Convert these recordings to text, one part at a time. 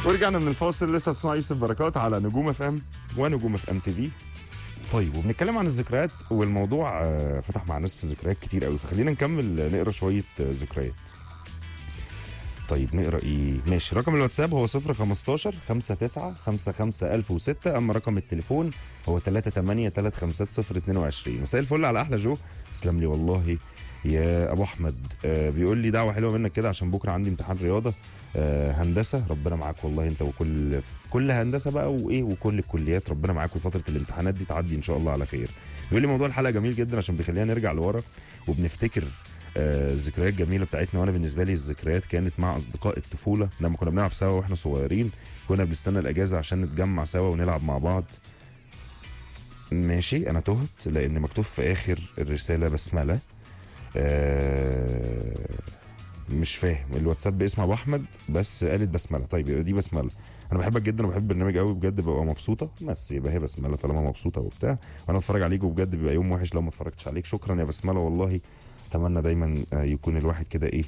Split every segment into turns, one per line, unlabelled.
ورجعنا من الفاصل لسه بتسمع يوسف بركات على نجوم اف ام ونجوم اف ام تي في طيب وبنتكلم عن الذكريات والموضوع آه، فتح مع ناس في ذكريات كتير قوي فخلينا نكمل آه، نقرا شويه آه، ذكريات طيب نقرا ايه ماشي رقم الواتساب هو 015 59 55 1006 اما رقم التليفون هو 38 350 22 مساء الفل على احلى جو تسلم لي والله يا ابو احمد آه بيقول لي دعوه حلوه منك كده عشان بكره عندي امتحان رياضه آه هندسه ربنا معاك والله انت وكل في كل هندسه بقى وايه وكل الكليات ربنا معاك وفتره الامتحانات دي تعدي ان شاء الله على خير بيقول لي موضوع الحلقه جميل جدا عشان بيخلينا نرجع لورا وبنفتكر آه، الذكريات الجميله بتاعتنا وانا بالنسبه لي الذكريات كانت مع اصدقاء الطفوله لما كنا بنلعب سوا واحنا صغيرين كنا بنستنى الاجازه عشان نتجمع سوا ونلعب مع بعض ماشي انا تهت لان مكتوب في اخر الرساله بسمله آه مش فاهم الواتساب باسم ابو احمد بس قالت بسمله طيب يبقى دي بسمله انا بحبك جدا وبحب البرنامج قوي بجد ببقى مبسوطه بس يبقى هي بسمله طالما مبسوطه وبتاع وانا اتفرج عليك وبجد بيبقى يوم وحش لو ما اتفرجتش عليك شكرا يا بسمله والله اتمنى دايما آه، يكون الواحد كده ايه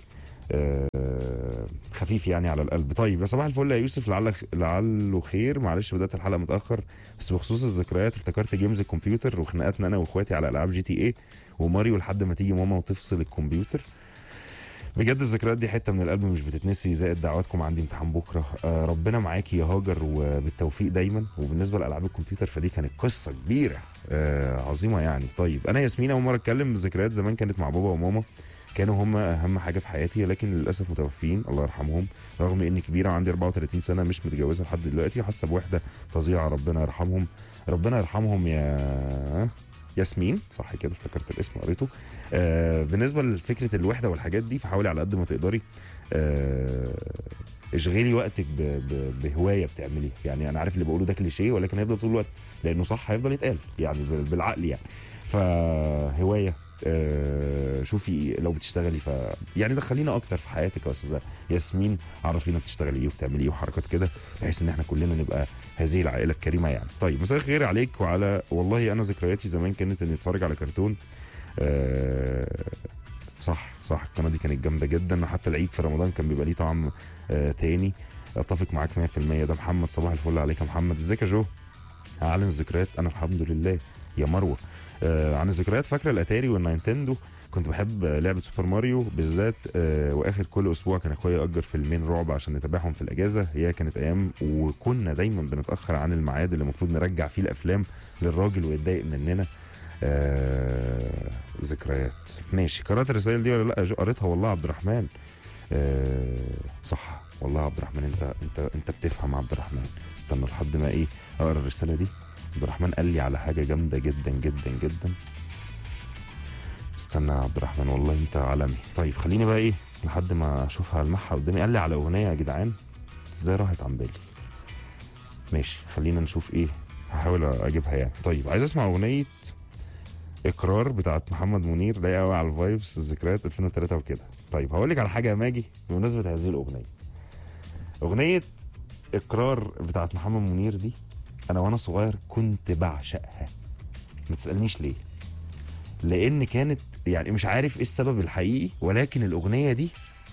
آه، خفيف يعني على القلب طيب يا صباح الفل يا يوسف لعل لعله خير معلش بدات الحلقه متاخر بس بخصوص الذكريات افتكرت جيمز الكمبيوتر وخناقاتنا انا واخواتي على العاب جي تي اي وماريو لحد ما تيجي ماما وتفصل الكمبيوتر بجد الذكريات دي حته من القلب مش بتتنسي زائد دعواتكم عندي امتحان بكره آه ربنا معاكي يا هاجر وبالتوفيق دايما وبالنسبه لالعاب الكمبيوتر فدي كانت قصه كبيره آه عظيمه يعني طيب انا ياسمين اول مره اتكلم ذكريات زمان كانت مع بابا وماما كانوا هم اهم حاجه في حياتي لكن للاسف متوفيين الله يرحمهم رغم اني كبيره وعندي 34 سنه مش متجوزه لحد دلوقتي حاسه بوحده فظيعه ربنا يرحمهم ربنا يرحمهم يا ياسمين صح كده افتكرت الاسم قريته آه بالنسبه لفكره الوحده والحاجات دي فحاولي على قد ما تقدري آه اشغلي وقتك ب... ب... بهوايه بتعمليها يعني انا عارف اللي بقوله ده كليشيه ولكن هيفضل طول الوقت لانه صح هيفضل يتقال يعني بال- بالعقل يعني فهوايه آه شوفي لو بتشتغلي ف يعني دخلينا اكتر في حياتك يا استاذه ياسمين عرفينا بتشتغلي ايه وبتعملي ايه وحركات كده بحيث ان احنا كلنا نبقى هذه العائله الكريمه يعني طيب مساء الخير عليك وعلى والله انا ذكرياتي زمان كانت اني اتفرج على كرتون آه صح صح القناه دي كانت جامده جدا وحتى العيد في رمضان كان بيبقى ليه طعم آه تاني اتفق معاك 100% ده محمد صباح الفل عليك يا محمد ازيك يا جو اعلن الذكريات انا الحمد لله يا مروه آه عن الذكريات فاكره الاتاري والنينتندو كنت بحب آه، لعبه سوبر ماريو بالذات آه واخر كل اسبوع كان اخويا ياجر فيلمين رعب عشان نتابعهم في الاجازه هي كانت ايام وكنا دايما بنتاخر عن الميعاد اللي المفروض نرجع فيه الافلام للراجل ويتضايق مننا آه ذكريات ماشي قرات الرسائل دي ولا لا يا جو؟ قريتها والله عبد الرحمن آه صح والله يا عبد الرحمن انت انت انت بتفهم عبد الرحمن استنى لحد ما ايه اقرا الرساله دي عبد الرحمن قال لي على حاجه جامده جدا جدا جدا استنى يا عبد الرحمن والله انت عالمي طيب خليني بقى ايه لحد ما اشوفها المحها قدامي قال لي على اغنيه يا جدعان ازاي راحت عن بالي ماشي خلينا نشوف ايه هحاول اجيبها يعني طيب عايز اسمع اغنيه اقرار بتاعت محمد منير لاقي قوي على الفايبس الذكريات 2003 وكده طيب هقول لك على حاجه يا ماجي بمناسبه هذه الاغنيه اغنيه اقرار بتاعت محمد منير دي انا وانا صغير كنت بعشقها ما تسالنيش ليه لان كانت يعني مش عارف ايه السبب الحقيقي ولكن الاغنيه دي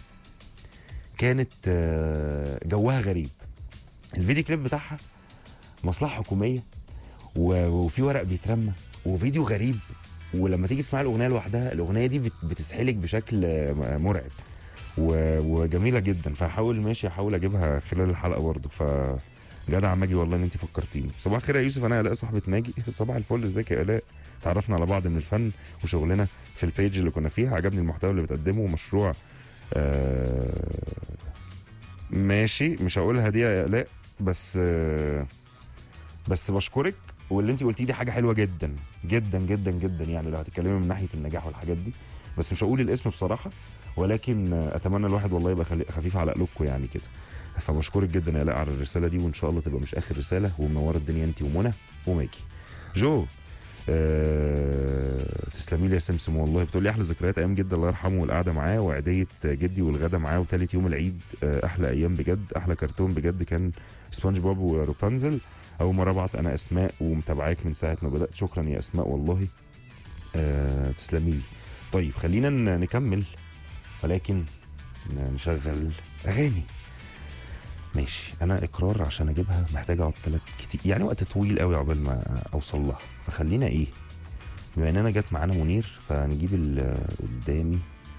كانت آه، جوها غريب الفيديو كليب بتاعها مصلحه حكوميه و- وفي ورق بيترمى وفيديو غريب ولما تيجي تسمع الاغنيه لوحدها الاغنيه دي بت- بتسحلك بشكل آه، مرعب و- وجميله جدا فهحاول ماشي احاول اجيبها خلال الحلقه برضه ف جدع ماجي والله ان انت فكرتيني صباح الخير يا يوسف انا الاء صاحبه ماجي صباح الفل ازيك يا الاء تعرفنا على بعض من الفن وشغلنا في البيج اللي كنا فيها عجبني المحتوى اللي بتقدمه ومشروع آه ماشي مش هقولها دي يا الاء بس آه بس بشكرك واللي انت قلتيه دي حاجه حلوه جدا جدا جدا جدا يعني لو هتتكلمي من ناحيه النجاح والحاجات دي بس مش هقول الاسم بصراحه ولكن آه، اتمنى الواحد والله يبقى خلي- خفيف على قلوبكم يعني كده فبشكرك جدا يا الاء على الرساله دي وان شاء الله تبقى مش اخر رساله ومنوره الدنيا انت ومنى وماجي جو آه، تسلمي لي يا سمسم والله بتقول لي احلى ذكريات ايام جدا الله يرحمه والقعده معاه وعيديه جدي والغدا معاه وثالث يوم العيد آه، احلى ايام بجد احلى كرتون بجد كان سبونج بوب وروبانزل اول مره ابعت انا اسماء ومتابعاك من ساعه ما بدات شكرا يا اسماء والله آه تسلمي لي طيب خلينا ن- نكمل ولكن ن- نشغل اغاني ماشي انا اقرار عشان اجيبها محتاج اقعد ثلاث كتير يعني وقت طويل قوي عقبال ما اوصل لها فخلينا ايه بما اننا جت معانا منير فنجيب اللي قدامي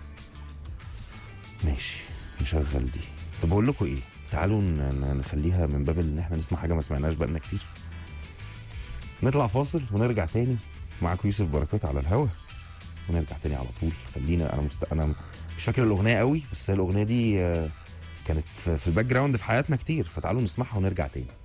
ماشي نشغل دي طب اقول لكم ايه تعالوا ن- ن- نخليها من باب ان احنا نسمع حاجه ما سمعناش بقالنا كتير نطلع فاصل ونرجع تاني معاكم يوسف بركات على الهوا ونرجع تاني على طول خلينا انا مست... انا مش فاكر الاغنيه قوي بس هي الاغنيه دي آه، كانت في في الباك جراوند في حياتنا كتير فتعالوا نسمعها ونرجع تاني